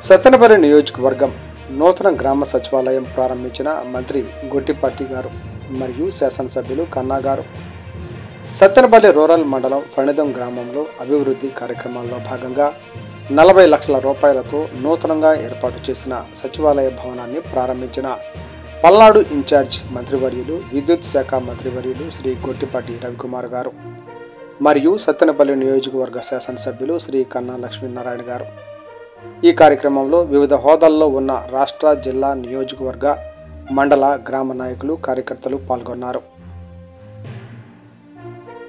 సత్తెనపల్లి నియోజకవర్గం నూతన గ్రామ సచివాలయం ప్రారంభించిన మంత్రి గొట్టిపాటి గారు మరియు శాసనసభ్యులు కన్నా గారు సత్తెనపల్లి రూరల్ మండలం ఫణిదం గ్రామంలో అభివృద్ధి కార్యక్రమాల్లో భాగంగా నలభై లక్షల రూపాయలతో నూతనంగా ఏర్పాటు చేసిన సచివాలయ భవనాన్ని ప్రారంభించిన పల్నాడు ఇన్ఛార్జ్ మంత్రివర్యులు విద్యుత్ శాఖ మంత్రివర్యులు శ్రీ గొట్టిపాటి రవికుమార్ గారు మరియు సత్తెనపల్లి నియోజకవర్గ శాసనసభ్యులు శ్రీ కన్నా లక్ష్మీనారాయణ గారు ఈ కార్యక్రమంలో వివిధ హోదాల్లో ఉన్న రాష్ట్ర జిల్లా నియోజకవర్గ మండల గ్రామ నాయకులు కార్యకర్తలు పాల్గొన్నారు